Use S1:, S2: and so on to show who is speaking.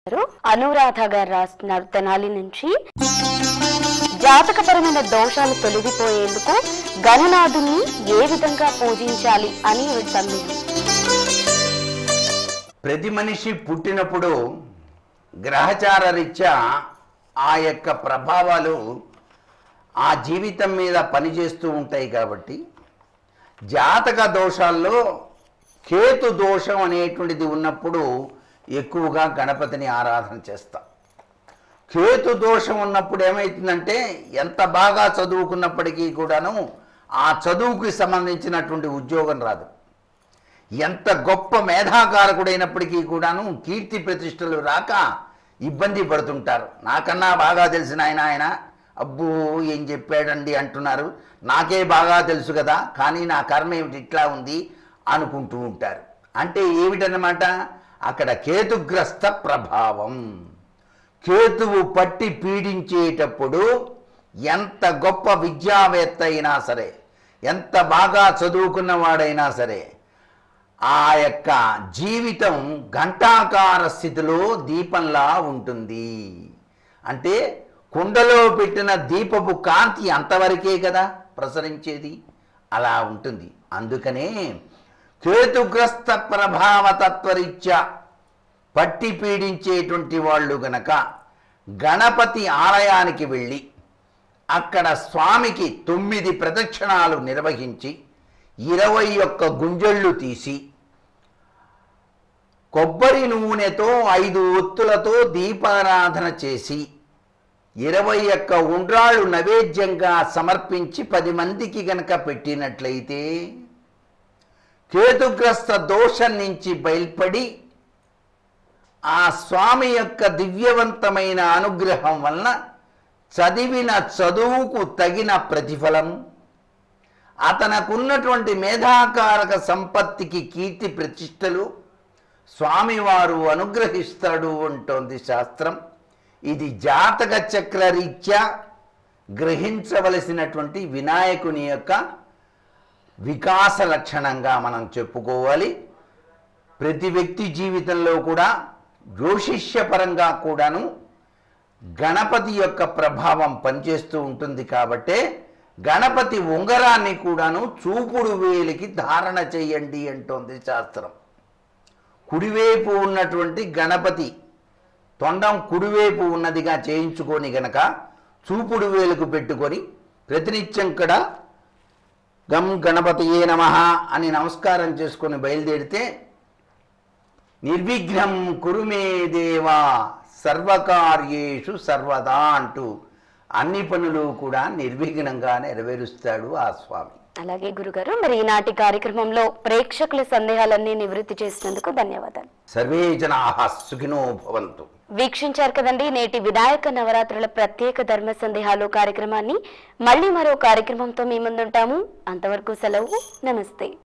S1: గురుగారు అనురాధ గారు రాస్తున్నారు తెనాలి నుంచి జాతకపరమైన దోషాలు తొలగిపోయేందుకు గణనాథుని ఏ విధంగా పూజించాలి అని ఈవిడ సందేహం
S2: ప్రతి మనిషి పుట్టినప్పుడు గ్రహచార రీత్యా ఆ యొక్క ప్రభావాలు ఆ జీవితం మీద పనిచేస్తూ ఉంటాయి కాబట్టి జాతక దోషాల్లో కేతు దోషం అనేటువంటిది ఉన్నప్పుడు ఎక్కువగా గణపతిని ఆరాధన చేస్తాం కేతు దోషం ఉన్నప్పుడు ఏమవుతుందంటే ఎంత బాగా చదువుకున్నప్పటికీ కూడాను ఆ చదువుకి సంబంధించినటువంటి ఉద్యోగం రాదు ఎంత గొప్ప మేధాకారకుడైనప్పటికీ కూడాను కీర్తి ప్రతిష్టలు రాక ఇబ్బంది పడుతుంటారు నాకన్నా బాగా తెలిసిన ఆయన ఆయన అబ్బో ఏం చెప్పాడండి అంటున్నారు నాకే బాగా తెలుసు కదా కానీ నా కర్మ ఏమిటి ఇట్లా ఉంది అనుకుంటూ ఉంటారు అంటే ఏమిటన్నమాట అక్కడ కేతుగ్రస్త ప్రభావం కేతువు పట్టి పీడించేటప్పుడు ఎంత గొప్ప విద్యావేత్త అయినా సరే ఎంత బాగా చదువుకున్నవాడైనా సరే ఆ యొక్క జీవితం ఘంటాకార స్థితిలో దీపంలా ఉంటుంది అంటే కుండలో పెట్టిన దీపపు కాంతి అంతవరకే కదా ప్రసరించేది అలా ఉంటుంది అందుకనే కేతుగ్రస్త ప్రభావతత్వరీత్యా పట్టి పీడించేటువంటి వాళ్ళు గనక గణపతి ఆలయానికి వెళ్ళి అక్కడ స్వామికి తొమ్మిది ప్రదక్షిణాలు నిర్వహించి ఇరవై ఒక్క గుంజళ్ళు తీసి కొబ్బరి నూనెతో ఐదు ఒత్తులతో దీపారాధన చేసి ఇరవై ఒక్క ఉండ్రాళ్ళు నైవేద్యంగా సమర్పించి పది మందికి గనక పెట్టినట్లయితే కేతుగ్రస్త దోషం నుంచి బయల్పడి ఆ స్వామి యొక్క దివ్యవంతమైన అనుగ్రహం వలన చదివిన చదువుకు తగిన ప్రతిఫలం అతనకున్నటువంటి మేధాకారక సంపత్తికి కీర్తి ప్రతిష్టలు స్వామివారు అనుగ్రహిస్తాడు అంటోంది శాస్త్రం ఇది జాతక చక్ర రీత్యా గ్రహించవలసినటువంటి వినాయకుని యొక్క వికాస లక్షణంగా మనం చెప్పుకోవాలి ప్రతి వ్యక్తి జీవితంలో కూడా జ్యోతిష్యపరంగా కూడాను గణపతి యొక్క ప్రభావం పనిచేస్తూ ఉంటుంది కాబట్టే గణపతి ఉంగరాన్ని కూడాను చూపుడు వేలికి ధారణ చేయండి అంటోంది శాస్త్రం కుడివైపు ఉన్నటువంటి గణపతి తొండం కుడివైపు ఉన్నదిగా చేయించుకొని గనక చూపుడు వేలుకు పెట్టుకొని ప్రతినిత్యం కూడా గం గణపతియే నమ అని నమస్కారం చేసుకొని బయలుదేరితే నిర్విఘ్నం కురుమే దేవా సర్వకార్యేషు సర్వదా అంటూ అన్ని పనులు కూడా నిర్విఘ్నంగా నెరవేరుస్తాడు ఆ స్వామి
S1: అలాగే గురుగారు మరి ఈనాటి కార్యక్రమంలో ప్రేక్షకుల సందేహాలన్నీ నివృత్తి చేసినందుకు ధన్యవాదాలు
S2: సర్వే జనా సుఖినో భవంతు
S1: వీక్షించారు కదండి నేటి వినాయక నవరాత్రుల ప్రత్యేక ధర్మ సందేహాలు కార్యక్రమాన్ని మళ్ళీ మరో కార్యక్రమంతో మీ ముందుంటాము అంతవరకు సెలవు నమస్తే